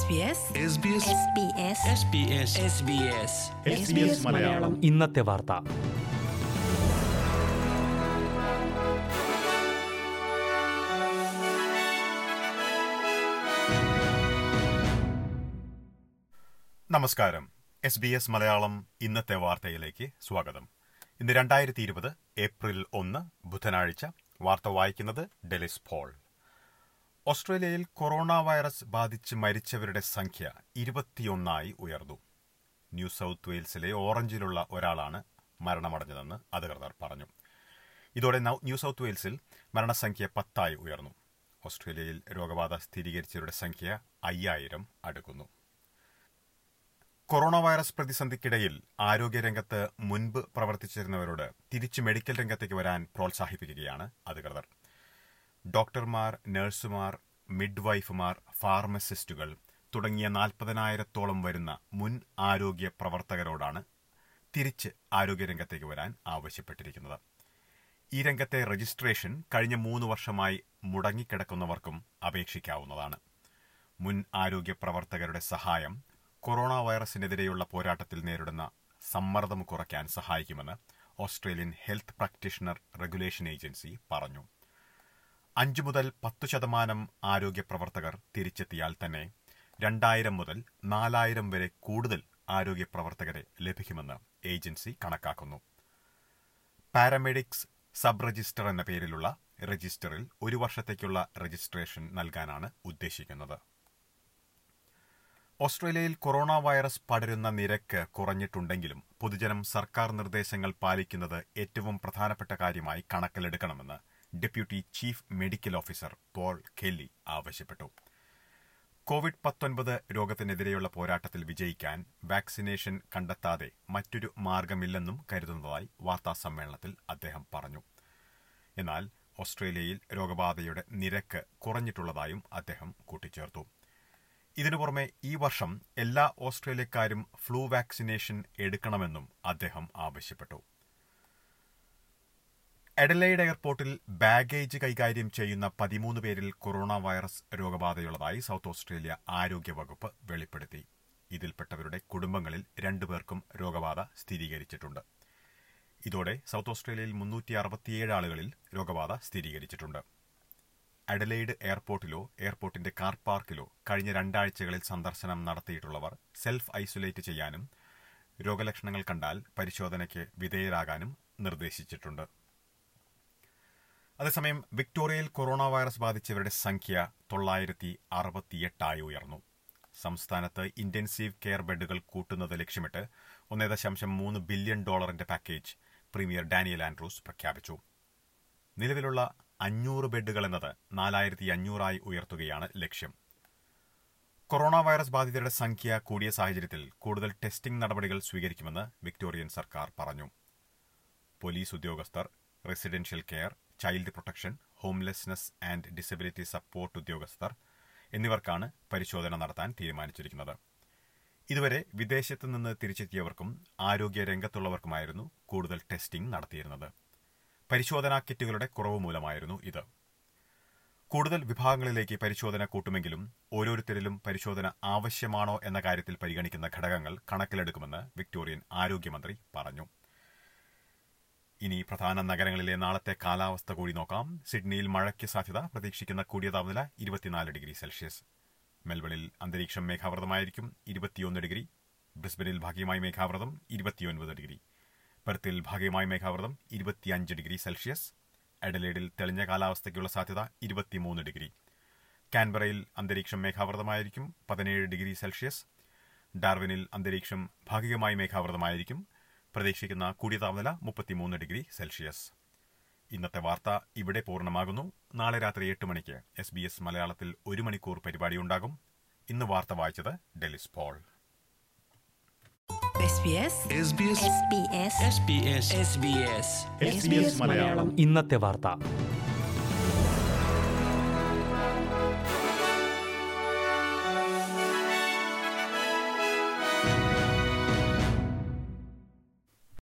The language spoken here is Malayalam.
മലയാളം ഇന്നത്തെ വാർത്ത നമസ്കാരം എസ് ബി എസ് മലയാളം ഇന്നത്തെ വാർത്തയിലേക്ക് സ്വാഗതം ഇന്ന് രണ്ടായിരത്തി ഇരുപത് ഏപ്രിൽ ഒന്ന് ബുധനാഴ്ച വാർത്ത വായിക്കുന്നത് ഡെലിസ് പോൾ ഓസ്ട്രേലിയയിൽ കൊറോണ വൈറസ് ബാധിച്ച് മരിച്ചവരുടെ സംഖ്യ ഇരുപത്തിയൊന്നായി ഉയർന്നു ന്യൂ സൌത്ത് വെയിൽസിലെ ഓറഞ്ചിലുള്ള ഒരാളാണ് മരണമടഞ്ഞതെന്ന് അധികൃതർ പറഞ്ഞു ഇതോടെ നൗ- ന്യൂ സൌത്ത് വെയിൽസിൽ മരണസംഖ്യ പത്തായി ഉയർന്നു ഓസ്ട്രേലിയയിൽ രോഗബാധ സ്ഥിരീകരിച്ചവരുടെ സംഖ്യ അയ്യായിരം അടുക്കുന്നു കൊറോണ വൈറസ് പ്രതിസന്ധിക്കിടയിൽ ആരോഗ്യരംഗത്ത് മുൻപ് പ്രവർത്തിച്ചിരുന്നവരോട് തിരിച്ച് മെഡിക്കൽ രംഗത്തേക്ക് വരാൻ പ്രോത്സാഹിപ്പിക്കുകയാണ് അധികൃതർ ഡോക്ടർമാർ നഴ്സുമാർ മിഡ്വൈഫുമാർ ഫാർമസിസ്റ്റുകൾ തുടങ്ങിയ നാൽപ്പതിനായിരത്തോളം വരുന്ന മുൻ ആരോഗ്യ പ്രവർത്തകരോടാണ് തിരിച്ച് ആരോഗ്യരംഗത്തേക്ക് വരാൻ ആവശ്യപ്പെട്ടിരിക്കുന്നത് ഈ രംഗത്തെ രജിസ്ട്രേഷൻ കഴിഞ്ഞ മൂന്ന് വർഷമായി മുടങ്ങിക്കിടക്കുന്നവർക്കും അപേക്ഷിക്കാവുന്നതാണ് മുൻ ആരോഗ്യ പ്രവർത്തകരുടെ സഹായം കൊറോണ വൈറസിനെതിരെയുള്ള പോരാട്ടത്തിൽ നേരിടുന്ന സമ്മർദ്ദം കുറയ്ക്കാൻ സഹായിക്കുമെന്ന് Australian health practitioner regulation agency പറഞ്ഞു അഞ്ചു മുതൽ പത്ത് ശതമാനം ആരോഗ്യ പ്രവർത്തകർ തിരിച്ചെത്തിയാൽ തന്നെ രണ്ടായിരം മുതൽ നാലായിരം വരെ കൂടുതൽ ആരോഗ്യ പ്രവർത്തകരെ ലഭിക്കുമെന്ന് ഏജൻസി കണക്കാക്കുന്നു പാരാമെഡിക്സ് സബ് രജിസ്റ്റർ എന്ന പേരിലുള്ള രജിസ്റ്ററിൽ ഒരു വർഷത്തേക്കുള്ള രജിസ്ട്രേഷൻ നൽകാനാണ് ഉദ്ദേശിക്കുന്നത് ഓസ്ട്രേലിയയിൽ കൊറോണ വൈറസ് പടരുന്ന നിരക്ക് കുറഞ്ഞിട്ടുണ്ടെങ്കിലും പൊതുജനം സർക്കാർ നിർദ്ദേശങ്ങൾ പാലിക്കുന്നത് ഏറ്റവും പ്രധാനപ്പെട്ട കാര്യമായി കണക്കിലെടുക്കണമെന്ന് deputy chief medical officer Paul Kelly ആവശ്യപ്പെട്ടു കോവിഡ് പത്തൊൻപത് രോഗത്തിനെതിരെയുള്ള പോരാട്ടത്തിൽ വിജയിക്കാൻ വാക്സിനേഷൻ കണ്ടെത്താതെ മറ്റൊരു മാർഗമില്ലെന്നും കരുതുന്നതായി വാർത്താസമ്മേളനത്തിൽ അദ്ദേഹം പറഞ്ഞു എന്നാൽ ഓസ്ട്രേലിയയിൽ രോഗബാധയുടെ നിരക്ക് കുറഞ്ഞിട്ടുള്ളതായും അദ്ദേഹം കൂട്ടിച്ചേർത്തു ഇതിനു പുറമെ ഈ വർഷം എല്ലാ ഓസ്ട്രേലിയക്കാരും ഫ്ലൂ വാക്സിനേഷൻ എടുക്കണമെന്നും അദ്ദേഹം ആവശ്യപ്പെട്ടു എഡലൈഡ് എയർപോർട്ടിൽ ബാഗേജ് കൈകാര്യം ചെയ്യുന്ന പതിമൂന്ന് പേരിൽ കൊറോണ വൈറസ് രോഗബാധയുള്ളതായി സൌത്ത് ഓസ്ട്രേലിയ ആരോഗ്യ വകുപ്പ് വെളിപ്പെടുത്തി ഇതിൽപ്പെട്ടവരുടെ കുടുംബങ്ങളിൽ രണ്ടുപേർക്കും രോഗബാധ സ്ഥിരീകരിച്ചിട്ടുണ്ട് ഇതോടെ സൌത്ത് ഓസ്ട്രേലിയയിൽ മുന്നൂറ്റി അറുപത്തിയേഴ് ആളുകളിൽ രോഗബാധ സ്ഥിരീകരിച്ചിട്ടുണ്ട് അഡലൈഡ് എയർപോർട്ടിലോ എയർപോർട്ടിന്റെ കാർ പാർക്കിലോ കഴിഞ്ഞ രണ്ടാഴ്ചകളിൽ സന്ദർശനം നടത്തിയിട്ടുള്ളവർ സെൽഫ് ഐസൊലേറ്റ് ചെയ്യാനും രോഗലക്ഷണങ്ങൾ കണ്ടാൽ പരിശോധനയ്ക്ക് വിധേയരാകാനും നിർദ്ദേശിച്ചിട്ടുണ്ട് അതേസമയം വിക്ടോറിയയിൽ കൊറോണ വൈറസ് ബാധിച്ചവരുടെ സംഖ്യ തൊള്ളായിരത്തി അറുപത്തിയെട്ടായി ഉയർന്നു സംസ്ഥാനത്ത് ഇന്റൻസീവ് കെയർ ബെഡുകൾ കൂട്ടുന്നത് ലക്ഷ്യമിട്ട് ഒന്നേ ദശാംശം മൂന്ന് ബില്യൺ ഡോളറിന്റെ പാക്കേജ് പ്രീമിയർ ഡാനിയൽ ആൻഡ്രൂസ് പ്രഖ്യാപിച്ചു നിലവിലുള്ള അഞ്ഞൂറ് ബെഡുകൾ എന്നത് നാലായിരത്തി അഞ്ഞൂറായി ഉയർത്തുകയാണ് ലക്ഷ്യം കൊറോണ വൈറസ് ബാധിതരുടെ സംഖ്യ കൂടിയ സാഹചര്യത്തിൽ കൂടുതൽ ടെസ്റ്റിംഗ് നടപടികൾ സ്വീകരിക്കുമെന്ന് വിക്ടോറിയൻ സർക്കാർ പറഞ്ഞു പോലീസ് ഉദ്യോഗസ്ഥർ residential care child protection homelessness and disability support ഉദ്യോഗസ്ഥർ എന്നിവർക്കാണ് പരിശോധന നടത്താൻ തീരുമാനിച്ചിരിക്കുന്നത് ഇതുവരെ വിദേശത്ത് നിന്ന് തിരിച്ചെത്തിയവർക്കും ആരോഗ്യ രംഗത്തുള്ളവർക്കുമായിരുന്നു കൂടുതൽ ടെസ്റ്റിംഗ് നടത്തിയിരുന്നത് പരിശോധനാ കിറ്റുകളുടെ കുറവ് മൂലമായിരുന്നു ഇത് കൂടുതൽ വിഭാഗങ്ങളിലേക്ക് പരിശോധന കൂട്ടുമെങ്കിലും ഓരോരുത്തരിലും പരിശോധന ആവശ്യമാണോ എന്ന കാര്യത്തിൽ പരിഗണിക്കുന്ന ഘടകങ്ങൾ കണക്കിലെടുക്കുമെന്ന് വിക്ടോറിയൻ ആരോഗ്യമന്ത്രി പറഞ്ഞു ഇനി പ്രധാന നഗരങ്ങളിലെ നാളത്തെ കാലാവസ്ഥ കൂടി നോക്കാം സിഡ്നിയിൽ മഴയ്ക്ക് സാധ്യത പ്രതീക്ഷിക്കുന്ന കൂടിയ താപനില ഇരുപത്തിനാല് ഡിഗ്രി സെൽഷ്യസ് മെൽബണിൽ അന്തരീക്ഷം മേഘാവൃതമായിരിക്കും ഇരുപത്തിയൊന്ന് ഡിഗ്രി ബ്രിസ്ബനിൽ ഭാഗികമായി മേഘാവൃതം ഇരുപത്തിയൊൻപത് ഡിഗ്രി പെർത്തിൽ ഭാഗികമായി മേഘാവൃതം ഇരുപത്തിയഞ്ച് ഡിഗ്രി സെൽഷ്യസ് എഡലേഡിൽ തെളിഞ്ഞ കാലാവസ്ഥയ്ക്കുള്ള സാധ്യത ഇരുപത്തിമൂന്ന് ഡിഗ്രി കാൻബറയിൽ അന്തരീക്ഷം മേഘാവൃതമായിരിക്കും പതിനേഴ് ഡിഗ്രി സെൽഷ്യസ് ഡാർവിനിൽ അന്തരീക്ഷം ഭാഗികമായി മേഘാവൃതമായിരിക്കും പ്രതീക്ഷിക്കുന്ന കൂടിയ താപനില മുപ്പത്തിമൂന്ന് ഡിഗ്രി സെൽഷ്യസ് ഇന്നത്തെ വാർത്ത ഇവിടെ പൂർണ്ണമാകുന്നു നാളെ രാത്രി എട്ട് മണിക്ക് എസ് ബി എസ് മലയാളത്തിൽ ഒരു മണിക്കൂർ പരിപാടിയുണ്ടാകും ഇന്ന് വാർത്ത വായിച്ചത് ഡെലിസ് പോൾ SBS ഇന്നത്തെ വാർത്ത